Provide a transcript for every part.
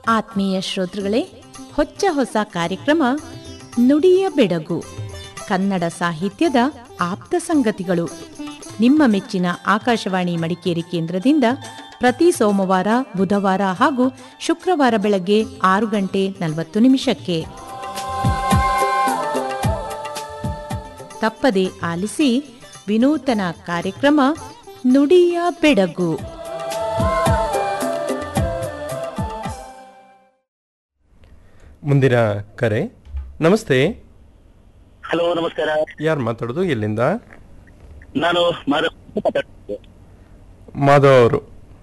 ಆತ್ಮೀಯ ಶ್ರೋತೃಗಳೇ ಹೊಚ್ಚ ಹೊಸ ಕಾರ್ಯಕ್ರಮ ನುಡಿಯ ಬೆಡಗು ಕನ್ನಡ ಸಾಹಿತ್ಯದ ಆಪ್ತ ಸಂಗತಿಗಳು ನಿಮ್ಮ ಮೆಚ್ಚಿನ ಆಕಾಶವಾಣಿ ಮಡಿಕೇರಿ ಕೇಂದ್ರದಿಂದ ಪ್ರತಿ ಸೋಮವಾರ ಬುಧವಾರ ಹಾಗೂ ಶುಕ್ರವಾರ ಬೆಳಗ್ಗೆ ಆರು ಗಂಟೆ ನಲವತ್ತು ನಿಮಿಷಕ್ಕೆ ತಪ್ಪದೆ ಆಲಿಸಿ ವಿನೂತನ ಕಾರ್ಯಕ್ರಮ ನುಡಿಯ ಬೆಡಗು ಮುಂದಿನ ಕರೆ ನಮಸ್ತೆ ಹಲೋ ನಮಸ್ಕಾರ ಯಾರು ಮಾತಾಡೋದು ಎಲ್ಲಿಂದ ನಾನು ಮಾಧವ್ ಮಾತಾಡ್ತಿದ್ದೆ. ಮಾಧವ್ ಅವರು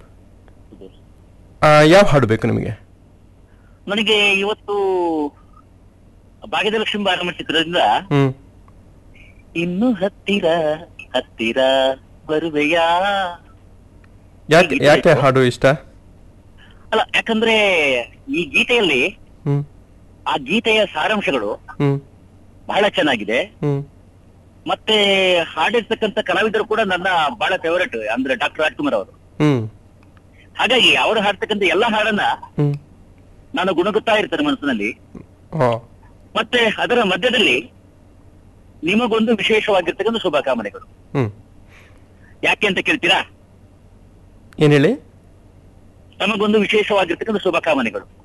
ಯಾವ ಹಾಡು ಬೇಕು ನಿಮಗೆ ನನಗೆ ಇವತ್ತು ಭಾಗ್ಯದಲಕ್ಷ್ಮಿ ಬಾರಮ್ಮ ಚಿತ್ರದಿಂದ ಹ್ಮ್ ಇನ್ನು ಹತ್ತಿರ ಹತ್ತಿರ ಬರುವೆಯಾ ಯಾಕೆ ಯಾಕೆ ಹಾಡು ಇಷ್ಟ ಅಲ್ಲ ಯಾಕಂದ್ರೆ ಈ ಗೀತೆಯಲ್ಲಿ ಹ್ಮ್ ಆ ಗೀತೆಯ ಸಾರಾಂಶಗಳು ಹ್ಮ್ ಬಹಳ ಚೆನ್ನಾಗಿದೆ ಹ್ಮ್ ಮತ್ತೆ ಹಾಡಿರ್ತಕ್ಕಂಥ ಕಲಾವಿದರು ಕೂಡ ನನ್ನ ಬಹಳ ಫೇವರೇಟ್ ಅಂದ್ರೆ ಡಾಕ್ಟರ್ ರಾಜ್ಕುಮಾರ್ ಅವರು ಹ್ಮ್ ಹಾಗಾಗಿ ಅವರು ಹಾಡ್ತಕ್ಕಂಥ ಎಲ್ಲಾ ಹಾಡನ್ನ ಹ್ಮ್ ನಾನು ಗುಣಗುತ್ತಾ ಇರ್ತೇನೆ ಮನಸ್ಸಿನಲ್ಲಿ ಹಾ ಮತ್ತೆ ಅದರ ಮಧ್ಯದಲ್ಲಿ ನಿಮಗೊಂದು ವಿಶೇಷವಾಗಿರ್ತಕ್ಕಂಥ ಶುಭಕಾಮನೆಗಳು ಹ್ಮ್ ಯಾಕೆ ಅಂತ ಕೇಳ್ತೀರಾ ಏನ್ ಹೇಳಿ ನಮಗೊಂದು ವಿಶೇಷವಾಗಿರ್ತಕ್ಕಂಥ ಶುಭಕಾಮನೆಗಳು